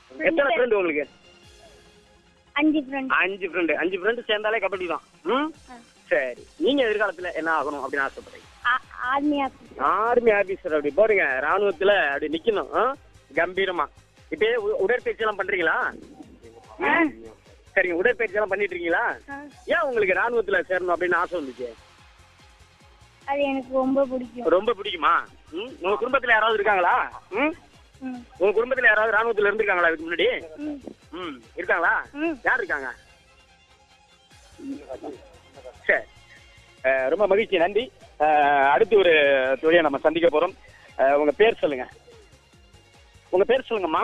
எத்தனை ஃப்ரெண்டு உங்களுக்கு அஞ்சு ஃப்ரெண்ட் அஞ்சு ஃப்ரெண்டு அஞ்சு ஃப்ரெண்டு சேர்ந்தாலே கபடி தான் ம் சரி நீங்க எதிர்காலத்துல என்ன ஆகணும் அப்படின்னு ஆசைப்படுறீங்க ஆர்மி ஆர்மி ஆபீசர் அப்படி போறீங்க ராணுவத்துல அப்படி நிக்கணும் ஆ? கம்பீரமா இப்பயே உ- உடற்பயிற்சி எல்லாம் பண்றீங்களா சரிங்க உடற்பயிற்சி எல்லாம் பண்ணிட்டு இருக்கீங்களா ஏன் உங்களுக்கு ராணுவத்துல சேரணும் அப்படின்னு ஆசை வந்துச்சு அது எனக்கு ரொம்ப பிடிக்கும் ரொம்ப பிடிக்குமா ம்? உங்க குடும்பத்துல யாராவது இருக்காங்களா ம் ம். உங்க குடும்பத்துல யாராவது ராணுவத்துல இருந்திருக்காங்களா இதுக்கு முன்னாடி ம். ம் இருக்காங்களா ம். யார் இருக்காங்க சரி அஹ், ரொம்ப மகிழ்ச்சி நன்றி அஹ், அடுத்து ஒரு தொழிலை நம்ம சந்திக்க போறோம் அஹ், உங்க பேர் சொல்லுங்க உங்க பேர் சொல்லுங்கம்மா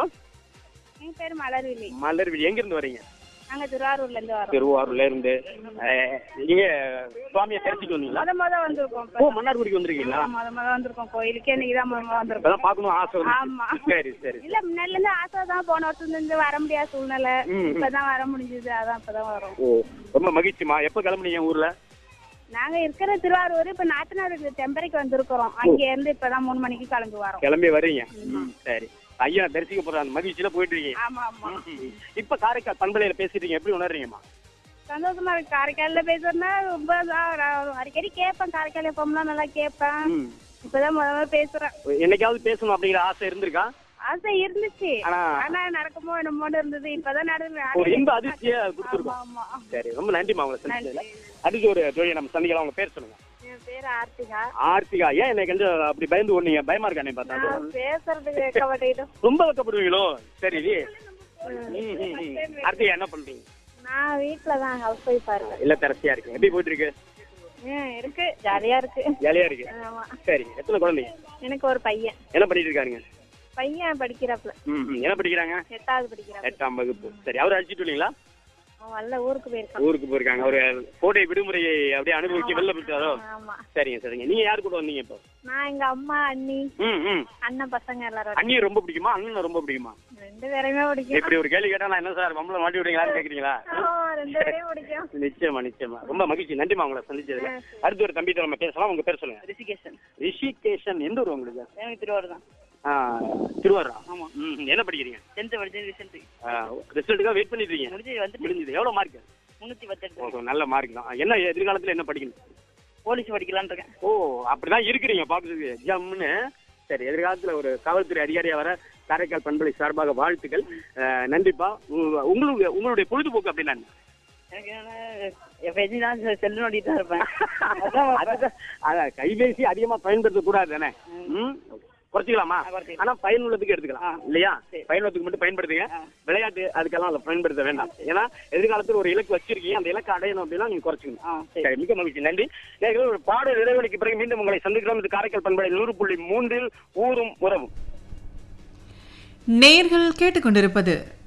என் பேர் மலர்விழி மலர்விழி எங்க இருந்து வரீங்க நாங்க திருவாரூர்ல இருந்து வரோம் திருவாரூர்ல இருந்து அஹ், நீங்க சுவாமியை தெரிஞ்சுட்டு வந்தீங்களா முத முத வந்திருக்கோம் ஓ மன்னார்குடிக்கு வந்திருக்கீங்களா முத முத வந்திருக்கோம் கோயிலுக்கே இன்னைக்கு தான் முத முத வந்திருக்கோம் இப்பதான் பாக்கணும் ஆசை வந்து ஆமா. சரி சரி இல்ல முன்னாடில இருந்து ஆசை தான் போன வருஷத்துல இருந்து வர முடியாத சூழ்நிலை ம். இப்பதான் வர முடிஞ்சது அதான் இப்பதான் வரோம் ஓ ரொம்ப மகிழ்ச்சிமா எப்ப கிளம்புனீங்க ஊர்ல நாங்க இருக்கிற திருவாரூர் இப்ப நாத்தனாருக்கு டெம்பரைக்கு வந்திருக்கிறோம் அங்க இருந்து இப்பதான் மூணு மணிக்கு கிளம்பி வரோம் கிளம்பி வர்றீங்க ம், சரி ஐயா தரிசிக்க போற அந்த மகிழ்ச்சியில போயிட்டு இருக்கீங்க ஆமா ஆமா இப்ப காரைக்கால் பண்பலையில பேசிட்டீங்க எப்படி உணர்றீங்கம்மா சந்தோஷமா இருக்கு காரைக்கால்ல பேசுறதுனா ரொம்ப இதா- நான் அடிக்கடி கேட்பேன் காரைக்கால் எப்பம்லாம் நல்லா கேட்பேன் ம். இப்பதான் முத முத பேசுறேன் என்னைக்காவது பேசணும் அப்படிங்கிற ஆசை இருந்திருக்கா ஆசை இருந்துச்சு ஆனா- ஆனா நடக்குமோ என்னமோன்னு இருந்தது இப்பதான் நடந்து ஒரு இன்ப அதிர்ச்சியை கொடுத்துருக்கோம் ஆமா ஆமா சரி ரொம்ப நன்றிமா உங்களை சந்திச்சதுல அடுத்து ஒரு தொழிலை நம்ம சந்திக்கலாம் உங்க பேர் சொல்லுங்க என் பேர் ஆர்த்திகா ஆர்த்திகா ஏன் என்னை கொஞ்சம் அப்படி பயந்து ஓடுனீங்க பயமா இருக்கா என்னை பார்த்தா நான் பேசுறதுக்கு வெட்கப்பட்டுக்கிட்டு ரொம்ப வைக்கப்படுவீங்களோ சரி ம், ம், ம். ஆர்த்திகா என்ன பண்றீங்க நான் வீட்டுல தான் ஹவுஸ் ஒய்ஃபா இருக்கேன் இல்ல தரசியா இருக்கு எப்படி போயிட்டு இருக்கு ம், இருக்கு ஜாலியா இருக்கு ஜாலியா இருக்கு ஆமா சரி எத்தனை குழந்தைங்க எனக்கு ஒரு பையன் என்ன பண்ணிட்டு இருக்காருங்க பையன் படிக்கிறப்பல ம் ம். என்ன படிக்கிறாங்க எட்டாவது படிக்கிறாப்ல எட்டாம் வகுப்பு சரி அவர் அழைச்சிட்டு வரீங்களா அவன் வரல ஊருக்கு போயிருக்கான் ஊருக்கு போயிருக்காங்க ஒரு கோடை விடுமுறையை அப்படியே அனுபவிக்க வெளில போயிட்டாரோ ஆமா சரிங்க சரிங்க நீங்க யார் கூட வந்தீங்க இப்போ நான் எங்க அம்மா அண்ணி ம் ம் அண்ணன் பசங்க எல்லாரும் அண்ணியை ரொம்ப பிடிக்குமா அண்ணனை ரொம்ப பிடிக்குமா ரெண்டு பேரையுமே பிடிக்கும் இப்படி ஒரு கேள்வி கேட்டா நான் என்ன சார் மம்பளம் மாட்டி விடுங்களான்னு கேக்குறீங்களா ஆமா, ரெண்டு பேரையும் பிடிக்கும் நிச்சயமா நிச்சயமா ரொம்ப மகிழ்ச்சி நன்றிமா உங்களை சந்திச்சதுல அடுத்து ஒரு தம்பிட்ட நம்ம பேசலாம் உங்க பேர் சொல்லுங்க ரிஷிகேஷன் ரிஷிகேஷன் எந்த ஊர் உங்களுக்கு எனக்கு திருவாரூர் தான் ஆ, திருவாரூரா ஆமா ம் என்ன படிக்கிறீங்க டென்த் படிச்சது ரிசல்ட் ரிசல்ட்டுக்காக வெயிட் பண்ணிட்டு இருக்கீங்க முடிஞ்சு வந்து முடிஞ்சது எவ்வளவு மார்க் முன்னூத்தி பத்தெட்டு நல்ல மார்க் தான் என்ன எதிர்காலத்துல என்ன படிக்கணும் போலீஸ் படிக்கலான்னு இருக்கேன் ஓ அப்படிதான் இருக்கிறீங்க பாக்குறதுக்கு ஜம்முன்னு சரி எதிர்காலத்துல ஒரு காவல்துறை அதிகாரியா வர காரைக்கால் பண்பலை சார்பாக வாழ்த்துக்கள் அஹ், நன்றிப்பா உங்க- உங்களுக்கு உங்களுடைய பொழுதுபோக்கு அப்படின்னா என்ன? எனக்கு எப்பயாச்சும் தான் செல்லு நோண்டிட்டு தான் இருப்பேன் அதுதான், அதான், கைபேசி அதிகமா பயன்படுத்த கூடாது தானே ம்? குறைச்சிக்கலாமா குறைச்சிக்கலாம். ஆனா பயனுள்ளதுக்கு எடுத்துக்கலாம் இல்லையா சரி. பயனுள்ளதுக்கு மட்டும் பயன்படுத்துங்க விளையாட்டு அதுக்கெல்லாம் அதை பயன்படுத்த வேண்டாம் ஏன்னா எதிர்காலத்துல ஒரு இலக்கு வச்சிருக்கீங்க அந்த இலக்கு அடையணும் அப்படின்னா நீங்க குறைச்சிக்கணும் சரி மிக மகிழ்ச்சி நன்றி நேயர்களே, ஒரு பாடல் இடைவெளிக்கு பிறகு மீண்டும் உங்களை சந்திக்கிறோம் இது காரைக்கால் பண்பலை நூறு புள்ளி மூன்றில் ஊரும் உறவும் நேர்கள் கேட்டுக்கொண்டிருப்பது